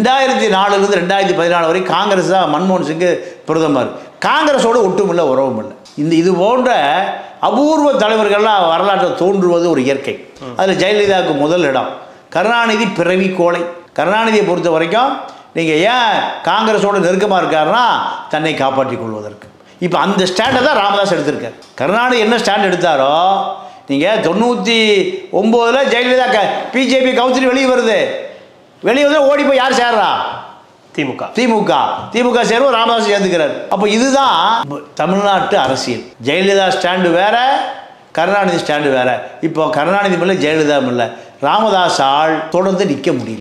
ரெண்டாயிரத்தி நாலுலேருந்து ரெண்டாயிரத்தி பதினாலு வரை காங்கிரஸ் தான் மன்மோகன் சிங் பிரதமர் காங்கிரஸோட ஒட்டுமில்லை உறவும் இல்லை இந்த இது போன்ற அபூர்வ தலைவர்கள்லாம் வரலாற்றில் தோன்றுவது ஒரு இயற்கை அதில் ஜெயலலிதாவுக்கு முதல் இடம் கருணாநிதி பிறவி கோலை கருணாநிதியை பொறுத்த வரைக்கும் நீங்கள் ஏன் காங்கிரஸோட நெருக்கமாக இருக்காருன்னா தன்னை காப்பாற்றிக் கொள்வதற்கு இப்போ அந்த ஸ்டாண்டை தான் ராமதாஸ் எடுத்திருக்கார் கருணாநிதி என்ன ஸ்டாண்ட் எடுத்தாரோ நீங்கள் தொண்ணூற்றி ஒம்போதில் ஜெயலலிதா க பிஜேபி கவுன்சில் வெளியே வருது வெளியே வந்து ஓடி போய் யார் சேர்றா திமுக திமுக திமுக சேர்வு ராமதாஸ் சேர்ந்துக்கிறார் அப்போ இதுதான் தமிழ்நாட்டு அரசியல் ஜெயலலிதா ஸ்டாண்டு வேற கருணாநிதி ஸ்டாண்டு வேற இப்போ கருணாநிதி மேலே ஜெயலலிதா மேலே ராமதாஸால் தொடர்ந்து நிற்க முடியல